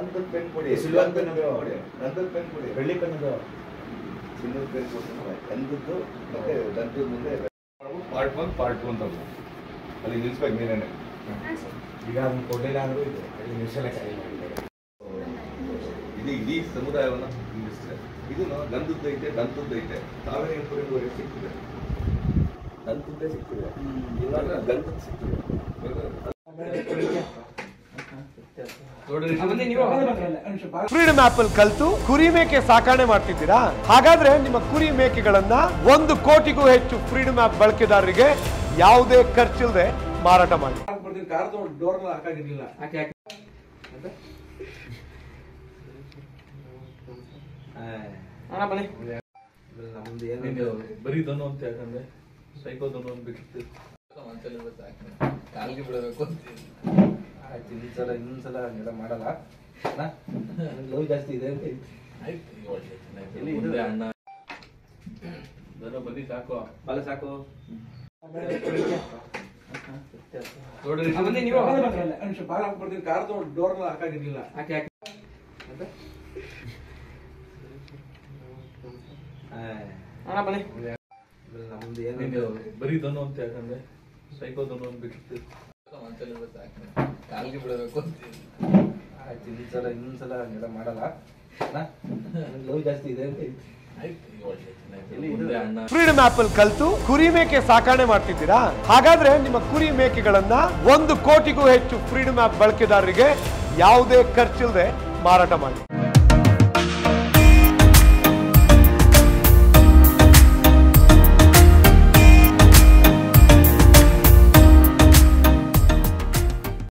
ಗಂಧದ ಪೆನ್ ಕೊಡಿ ಸಿಲ್ವರ್ ಗಂಧದ ಪೆನ್ ಅದು. ಕೊಡಿ ಗಂಧದ ಪೆನ್ ಕೊಡಿ ಬೆಳ್ಳಿ ಪೆನ್ನದು ಚಿನ್ನದ ಪೆನ್ ಕೊಡ್ತೀನಿ ಗಂಧದ್ದು ಮತ್ತೆ ಗಂಧದ ಮುಂದೆ ಪಾರ್ಟ್ ಒನ್ ಪಾರ್ಟ್ ಟು ಅಂತ ಬರುತ್ತೆ. ಅಲ್ಲಿ ನಿಲ್ಸ್ಬೇಕು ನೀನೇನೆ ಈಗ ಅದನ್ನ ಕೊಡಲಿಲ್ಲ ಅಂದ್ರೂ ಇದೆ ಅಲ್ಲಿ ನಿಲ್ಸಲ್ಲ ಖಾಲಿ ಮಾಡಿದ್ದಾರೆ ಇಡೀ ಇಡೀ ಸಮುದಾಯವನ್ನ ನಿಲ್ಲಿಸಿದೆ ಇದು ಗಂಧದ್ದು ಐತೆ ದಂತದ್ದು ಐತೆ ತಾವೇ ಪುರಿವರೆಗೆ ಸಿಗ್ತದೆ ಗಂಧದ್ದೇ ಸಿಗ್ತದೆ ಇವಾಗ ಗಂಧದ ಸಿಗ್ತದೆ ಫ್ರೀಡಮ್ ಆಪ್ ಅಲ್ಲಿ ಕಲ್ತು ಕುರಿ ಮೇಕೆ ಸಾಕಣೆ ಮಾಡ್ತಿದ್ದೀರಾ ಹಾಗಾದ್ರೆ ನಿಮ್ಮ ಕುರಿ ಮೇಕೆಗಳನ್ನ ಒಂದು ಕೋಟಿಗೂ ಹೆಚ್ಚು ಫ್ರೀಡಮ್ ಆಪ್ ಬಳಕೆದಾರರಿಗೆ ಯಾವುದೇ ಖರ್ಚಿಲ್ಲದೆ ಮಾರಾಟ ಮಾಡಿ ಬರ್ತೀನಿ ಕಾರ್ ತಗೊಂಡು ಡೋರ್ ಹಾಕಾಗಿರ್ಲಿಲ್ಲ ಹಾಕಿ ಹಾಕಿ ಅಣ್ಣ ಬನ್ನಿ ನಮ್ದು ಏನು ಬರೀ ದನು ಅಂತ ಯಾಕಂದ್ರೆ ಸೈಕೋ ದನು ಅಂತ ಬಿಟ್ಟಿತ್ತು ಕಾಲ್ಗೆ ಬಿಡಬೇಕು ಆಯ್ತು ಇನ್ನೊಂದ್ಸಲ ಇನ್ನೊಂದ್ಸಲ ಹಂಗೆಲ್ಲ ಮಾಡಲ್ಲ ಅಣ್ಣ ಲವ್ ಜಾಸ್ತಿ ಇದೆ ಅಂತ ಎಲ್ಲಿ ಇದು? ಮುಂದೆ ಅಣ್ಣ ದನು ಬನ್ನಿ ಸಾಕು ಬಲ ಸಾಕು ನೋಡ್ರಿ ಬನ್ನಿ ನೀವು ಬಾಲ ಹಾಕ್ಬಿಡ್ತೀನಿ ಕಾರ್ ತಗೊಂಡು ಡೋರ್ ಹಾಕಾಗಿರ್ಲಿಲ್ಲ ಹಾಕಿ ಹಾಕಿ ಅಣ್ಣ ಬನ್ನಿ ನಮ್ದು ಏನು ಬರೀ ದನು ಅಂತ ಯಾಕಂದ್ರೆ ಸೈಕೋ ದನು ಅಂತ ಬಿಟ್ಟಿತ್ತು ಕಾಲ್ಗೆ ಬಿಡಬೇಕು ಆಯ್ತು ಇನ್ನೊಂದ್ಸಲ ಇನ್ನೊಂದ್ಸಲ ಹಂಗೆಲ್ಲ ಮಾಡಲ್ಲ ಅಣ್ಣ ಲವ್ ಜಾಸ್ತಿ ಇದೆ ಅಂತ ಎಲ್ಲಿ ಇದು? ಮುಂದೆ ಅಣ್ಣ ಫ್ರೀಡಮ್ ಆಪ್ ಅಲ್ಲಿ ಕಲ್ತು ಕುರಿ ಮೇಕೆ ಸಾಕಣೆ ಮಾಡ್ತಿದ್ದೀರಾ ಹಾಗಾದ್ರೆ ನಿಮ್ಮ ಕುರಿ ಮೇಕೆಗಳನ್ನ ಒಂದು ಕೋಟಿಗೂ ಹೆಚ್ಚು ಫ್ರೀಡಮ್ ಆಪ್ ಬಳಕೆದಾರರಿಗೆ ಯಾವುದೇ ಖರ್ಚಿಲ್ಲದೆ ಮಾರಾಟ ಮಾಡಿ